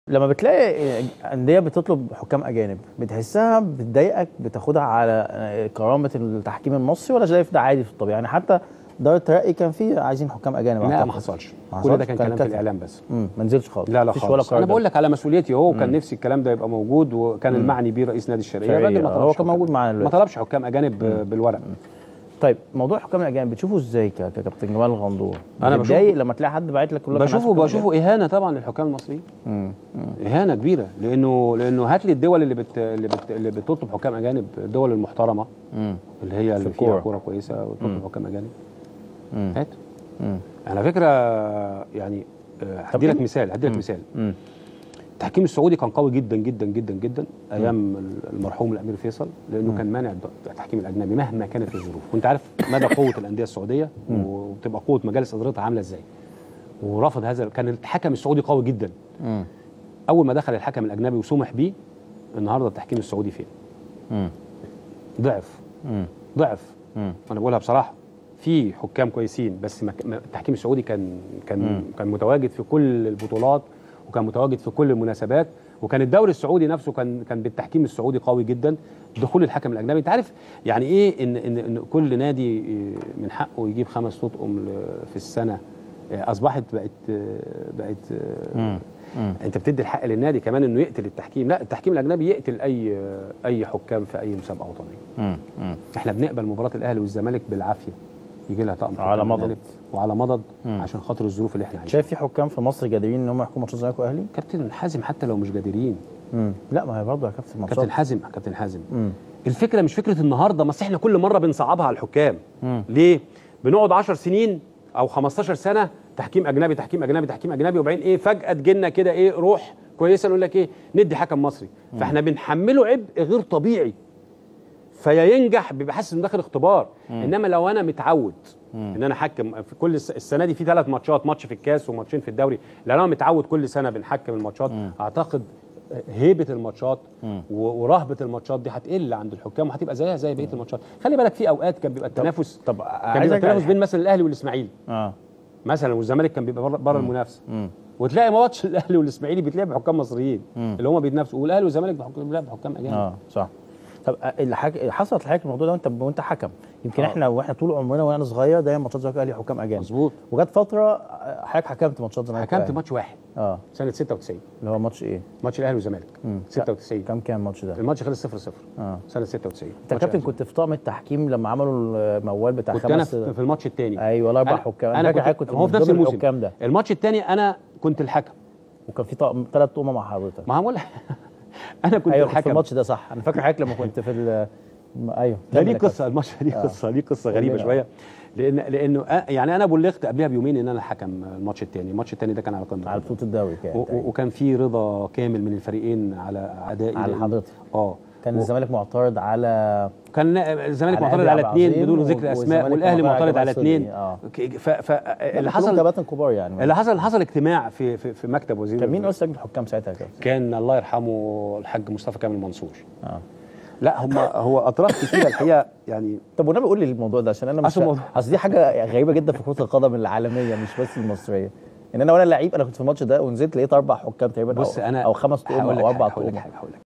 لما بتلاقي انديه بتطلب حكام اجانب بتحسها بتضايقك بتاخدها على كرامه التحكيم المصري ولا شايف ده عادي في الطبيعي يعني حتى دار الترقي كان فيه عايزين حكام اجانب لا أعتقد. ما حصلش ما كل ده حصلش؟ كان كان كلام في كتب. الاعلام بس امم ما نزلش خالص لا لا مفيش خالص قرار انا بقول ده. لك على مسؤوليتي هو كان نفسي الكلام ده يبقى موجود وكان مم. المعني بيه رئيس نادي الشرقيه شرقية، الراجل ما آه، طلبش هو كان حكام. موجود معانا ما دلوقتي. طلبش حكام اجانب ب- بالورق طيب موضوع الحكام الاجانب بتشوفه ازاي ك- ككابتن جمال الغندور أنا بتضايق بشوفه- لما تلاقي حد باعت لك يقول لك أنا عايز بشوفه حكام بشوفه اهانه طبعا للحكام المصريين أجانب. مم. مم. اهانه كبيره لانه لانه هات لي الدول اللي بت اللي, بت اللي بتطلب حكام اجانب الدول المحترمه مم. اللي هي اللي الكورة. فيها كوره كويسه وتطلب حكام اجانب مم. هات مم. على فكره يعني آه، هدي لك إيه؟ مثال هدي لك مثال مم. التحكيم السعودي كان قوي جدا جدا جدا جدا ايام المرحوم الامير فيصل لانه كان مانع التحكيم الاجنبي مهما كانت الظروف وانت عارف مدى قوه الانديه السعوديه وبتبقى قوه مجالس ادارتها عامله ازاي ورفض هذا كان الحكم السعودي قوي جدا مم. اول ما دخل الحكم الاجنبي وسمح بيه النهارده التحكيم السعودي فين مم. ضعف مم. ضعف مم. انا بقولها بصراحه في حكام كويسين بس ما- ما- التحكيم السعودي كان كان مم. كان متواجد في كل البطولات وكان متواجد في كل المناسبات وكان الدوري السعودي نفسه كان كان بالتحكيم السعودي قوي جدا دخول الحكم الاجنبي انت عارف يعني ايه ان ان, إن كل نادي من حقه يجيب خمس تطقم ل- في السنه اصبحت بقت بقت مم. مم. انت بتدي الحق للنادي كمان انه يقتل التحكيم لا التحكيم الاجنبي يقتل اي اي حكام في اي مسابقه وطنيه مم. مم. احنا بنقبل مباراه الاهلي والزمالك بالعافيه يجي لها طقم على حكام مضض. أجانب وعلى مضض مم. عشان خاطر الظروف اللي احنا عايشينها شايف في حكام في مصر قادرين ان هم يحكموا ماتشات الزمالك واهلي؟ كابتن حازم حتى لو مش قادرين مم. لا ما هي برضه يا كابتن ماتشات كابتن حازم كابتن حازم مم. الفكره مش فكره النهارده بس احنا كل مره بنصعبها على الحكام مم. ليه بنقعد 10 سنين او 15 سنه تحكيم اجنبي تحكيم اجنبي تحكيم اجنبي وبعدين ايه فجاه تجينا كده ايه روح كويسه نقول لك ايه ندي حكم مصري فاحنا بنحمله عبء غير طبيعي فيا ينجح بيبقى حاسس انه داخل اختبار انما لو انا متعود ان انا احكم في كل الس- السنه دي في ثلاث ماتشات ماتش في الكاس وماتشين في الدوري لو انا متعود كل سنه بنحكم الماتشات اعتقد هيبه الماتشات و- ورهبه الماتشات دي هتقل عند الحكام وهتبقى زيها زي بقيه الماتشات خلي بالك في اوقات كان بيبقى التنافس طب كان عايز بيبقى ارجع التنافس بين مثلا الاهلي والاسماعيلي اه مثلا والزمالك كان بيبقى بره, بره المنافسه مم. وتلاقي ماتش الاهلي والاسماعيلي بيتلعب بحكام مصريين اللي هم بيتنافسوا والاهلي والزمالك بحكام- بيلعب بحكام اجانب اه صح طب اللي حك... حصلت لحضرتك الموضوع ده وانت وانت حكم يمكن آه. احنا واحنا طول عمرنا وانا صغير دايما ماتشات الزمالك الاهلي حكام اجانب مظبوط وجت فتره حضرتك حكمت ماتشات الزمالك حكمت والأهلي. ماتش واحد اه سنه 96 اللي هو ماتش ايه؟ ماتش الاهلي والزمالك مم. 96 كام كام الماتش ده؟ الماتش خلص 0 0 اه سنه 96 انت يا كابتن كنت في طاقم التحكيم لما عملوا الموال بتاع كنت انا خمس في في الماتش الثاني ايوه الاربع أنا- حكام انا فاكر كنت حضرتك هو في من نفس ضمن الموسم الحكام ده الماتش الثاني انا كنت الحكم وكان في طاقم ثلاث طقم مع حضرتك ما هقول انا كنت ايوه كنت في الحكم الماتش ده صح انا فاكر حضرتك لما كنت في ال ايوه ده كمل ليه يا كابتن. قصه الماتش ده ليه آه. قصه ليه قصه غريبه قول لنا. شويه لان لانه آه، يعني انا بلغت قبلها بيومين ان انا حكم الماتش الثاني الماتش الثاني ده كان على قناه على بطوله الدوري كان و- و- وكان في رضا كامل من الفريقين على ادائي على لأن- حضرتك. اه كان و- الزمالك معترض على كان الزمالك على معترض أهلي على عبد اثنين العظيم بدون و- ذكر اسماء والزمالك والاهلي معترض معترض على على اثنين سوري. آه. فاللي حصل حصل كباتن كبار يعني اللي حصل حصل اجتماع في في, في مكتب وزير كان مين رئيس لجنه الحكام ساعتها يا كابتن؟ كان الله يرحمه الحاج مصطفى كامل منصور اه لا هم هو اطراف كتيره الحقيقه يعني طب والنبي قول لي الموضوع ده عشان انا مش أصل الموضوع- اصل دي حاجه غريبه جدا في كره القدم العالميه مش بس المصريه ان انا وانا لعيب انا كنت في الماتش ده ونزلت لقيت اربع حكام تقريبا بص أو- انا او خمس طقم هقول لك او اربع حاجة، هقول لك طقم حاجه هقول لك